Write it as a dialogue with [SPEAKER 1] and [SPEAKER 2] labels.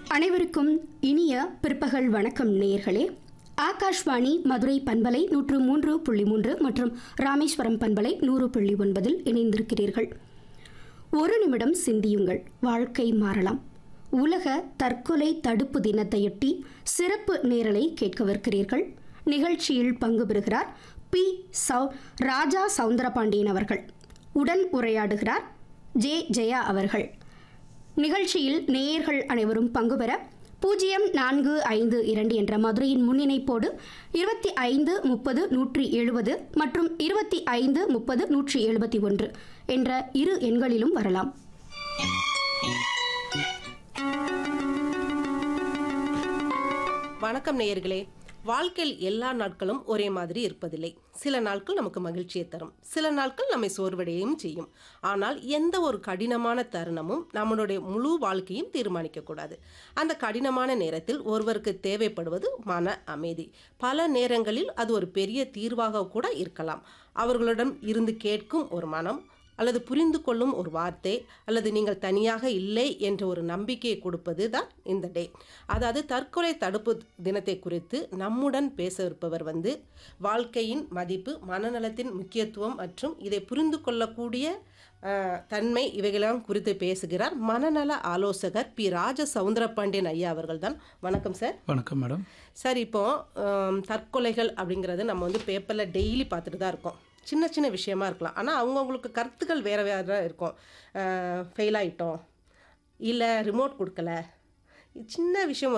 [SPEAKER 1] அனைவருக்கும் இனிய பிற்பகல் வணக்கம் நேயர்களே ஆகாஷ்வாணி மதுரை பண்பலை நூற்று மூன்று புள்ளி மூன்று மற்றும் ராமேஸ்வரம் பண்பலை நூறு புள்ளி ஒன்பதில் இணைந்திருக்கிறீர்கள் ஒரு நிமிடம் சிந்தியுங்கள் வாழ்க்கை மாறலாம் உலக தற்கொலை தடுப்பு தினத்தையொட்டி சிறப்பு நேரலை கேட்கவிருக்கிறீர்கள் நிகழ்ச்சியில் பங்கு பெறுகிறார் பி சௌ ராஜா சவுந்தரபாண்டியன் அவர்கள் உடன் உரையாடுகிறார் ஜே ஜெயா அவர்கள் நிகழ்ச்சியில் நேயர்கள் அனைவரும் பங்கு பெற பூஜ்ஜியம் நான்கு ஐந்து இரண்டு என்ற மதுரையின் முன்னிணைப்போடு இருபத்தி ஐந்து முப்பது நூற்றி எழுபது மற்றும் இருபத்தி ஐந்து முப்பது நூற்றி எழுபத்தி ஒன்று என்ற இரு எண்களிலும் வரலாம்
[SPEAKER 2] வணக்கம் நேயர்களே வாழ்க்கையில் எல்லா நாட்களும் ஒரே மாதிரி இருப்பதில்லை சில நாட்கள் நமக்கு மகிழ்ச்சியை தரும் சில நாட்கள் நம்மை சோர்வடையவும் செய்யும் ஆனால் எந்த ஒரு கடினமான தருணமும் நம்மளுடைய முழு வாழ்க்கையும் தீர்மானிக்கக்கூடாது அந்த கடினமான நேரத்தில் ஒருவருக்கு தேவைப்படுவது மன அமைதி பல நேரங்களில் அது ஒரு பெரிய தீர்வாக கூட இருக்கலாம் அவர்களிடம் இருந்து கேட்கும் ஒரு மனம் அல்லது புரிந்து கொள்ளும் ஒரு வார்த்தை அல்லது நீங்கள் தனியாக இல்லை என்ற ஒரு நம்பிக்கையை கொடுப்பது தான் இந்த டே அதாவது தற்கொலை தடுப்பு தினத்தை குறித்து நம்முடன் பேச இருப்பவர் வந்து வாழ்க்கையின் மதிப்பு மனநலத்தின் முக்கியத்துவம் மற்றும் இதை புரிந்து கொள்ளக்கூடிய அஹ், தன்மை இவைகளெல்லாம் குறித்து பேசுகிறார் மனநல ஆலோசகர் பி ராஜ சவுந்தரபாண்டியன் ஐயா அவர்கள் தான் வணக்கம் சார்
[SPEAKER 3] வணக்கம் மேடம்
[SPEAKER 2] சார் இப்போ ஆம், தற்கொலைகள் அப்படிங்கிறது நம்ம வந்து பேப்பரில் டெய்லி பார்த்துட்டு தான் இருக்கோம் சின்ன சின்ன விஷயமா இருக்கலாம் ஆனால் அவங்கவுங்களுக்கு கருத்துக்கள் வேறு வேறு இருக்கும் ஃபெயில் ஆகிட்டோம் இல்லை ரிமோட் கொடுக்கல சின்ன விஷயம்